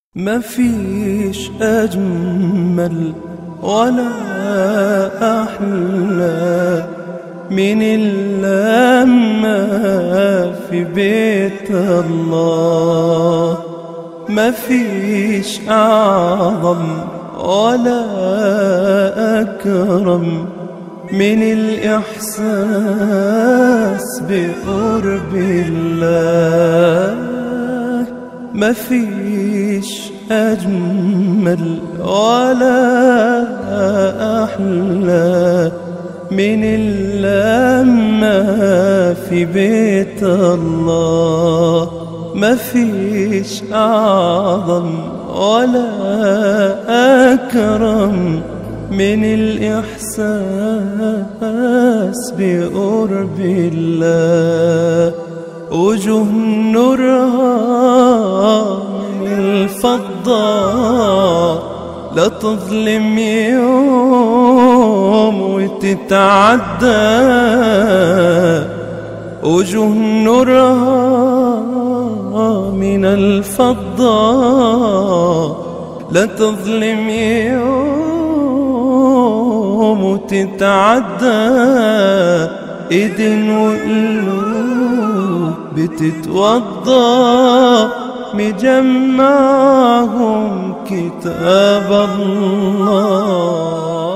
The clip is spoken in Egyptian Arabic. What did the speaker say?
ما فيش أجمل ولا أحلى من اللمة في بيت الله ما فيش أعظم ولا أكرم من الإحساس بقرب الله ما فيش أجمل ولا أحلى من اللمة في بيت الله ما فيش أعظم ولا أكرم من الإحساس بقرب الله وجوه نورها من الفضة لا تظلم يوم وتتعدى وجوه نورها من الفضة لا تظلم يوم وتتعدى ايدين وقلوب بتتوضى مجمعهم كتاب الله